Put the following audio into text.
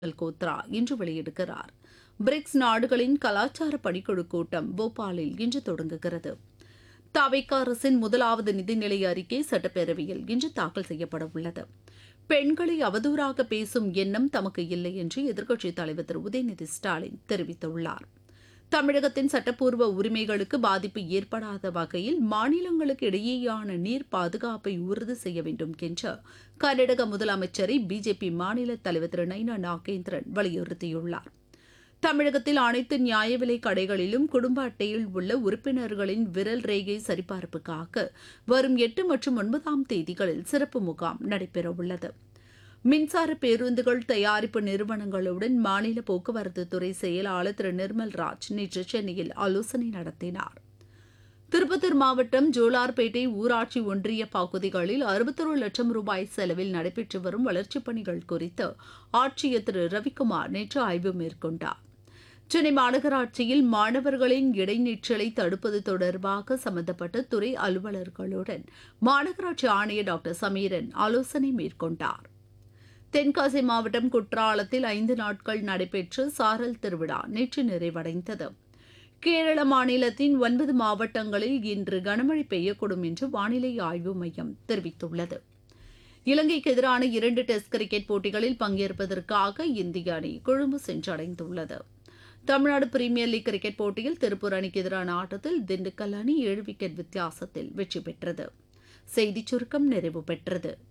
மல்கோத்ரா இன்று வெளியிடுகிறார் பிரிக்ஸ் நாடுகளின் கலாச்சார பணிக்குழு கூட்டம் போபாலில் இன்று தொடங்குகிறது தவிக அரசின் முதலாவது நிதிநிலை அறிக்கை சட்டப்பேரவையில் இன்று தாக்கல் செய்யப்பட உள்ளது பெண்களை அவதூறாக பேசும் எண்ணம் தமக்கு இல்லை என்று எதிர்க்கட்சித் தலைவர் திரு உதயநிதி ஸ்டாலின் தெரிவித்துள்ளார் தமிழகத்தின் சட்டப்பூர்வ உரிமைகளுக்கு பாதிப்பு ஏற்படாத வகையில் மாநிலங்களுக்கு இடையேயான நீர் பாதுகாப்பை உறுதி செய்ய வேண்டும் என்று கர்நாடக முதலமைச்சரை பிஜேபி மாநில தலைவர் திரு நைனா நாகேந்திரன் வலியுறுத்தியுள்ளார் தமிழகத்தில் அனைத்து நியாய விலை கடைகளிலும் குடும்ப அட்டையில் உள்ள உறுப்பினர்களின் விரல் ரேகை சரிபார்ப்புக்காக வரும் எட்டு மற்றும் ஒன்பதாம் தேதிகளில் சிறப்பு முகாம் நடைபெறவுள்ளது மின்சார பேருந்துகள் தயாரிப்பு நிறுவனங்களுடன் மாநில போக்குவரத்து துறை செயலாளர் திரு நிர்மல் ராஜ் நேற்று சென்னையில் ஆலோசனை நடத்தினார் திருப்பத்தூர் மாவட்டம் ஜோலார்பேட்டை ஊராட்சி ஒன்றிய பகுதிகளில் அறுபத்தொரு லட்சம் ரூபாய் செலவில் நடைபெற்று வரும் வளர்ச்சிப் பணிகள் குறித்து ஆட்சியர் திரு ரவிக்குமார் நேற்று ஆய்வு மேற்கொண்டார் சென்னை மாநகராட்சியில் மாணவர்களின் இடைநிற்றலை தடுப்பது தொடர்பாக சம்பந்தப்பட்ட துறை அலுவலர்களுடன் மாநகராட்சி ஆணையர் டாக்டர் சமீரன் ஆலோசனை மேற்கொண்டார் தென்காசி மாவட்டம் குற்றாலத்தில் ஐந்து நாட்கள் நடைபெற்ற சாரல் திருவிழா நேற்று நிறைவடைந்தது கேரள மாநிலத்தின் ஒன்பது மாவட்டங்களில் இன்று கனமழை பெய்யக்கூடும் என்று வானிலை ஆய்வு மையம் தெரிவித்துள்ளது இலங்கைக்கு எதிரான இரண்டு டெஸ்ட் கிரிக்கெட் போட்டிகளில் பங்கேற்பதற்காக இந்திய அணி கொழும்பு சென்றடைந்துள்ளது தமிழ்நாடு பிரீமியர் லீக் கிரிக்கெட் போட்டியில் திருப்பூர் அணிக்கு எதிரான ஆட்டத்தில் திண்டுக்கல் அணி ஏழு விக்கெட் வித்தியாசத்தில் வெற்றி பெற்றது செய்திச் சுருக்கம் நிறைவு பெற்றது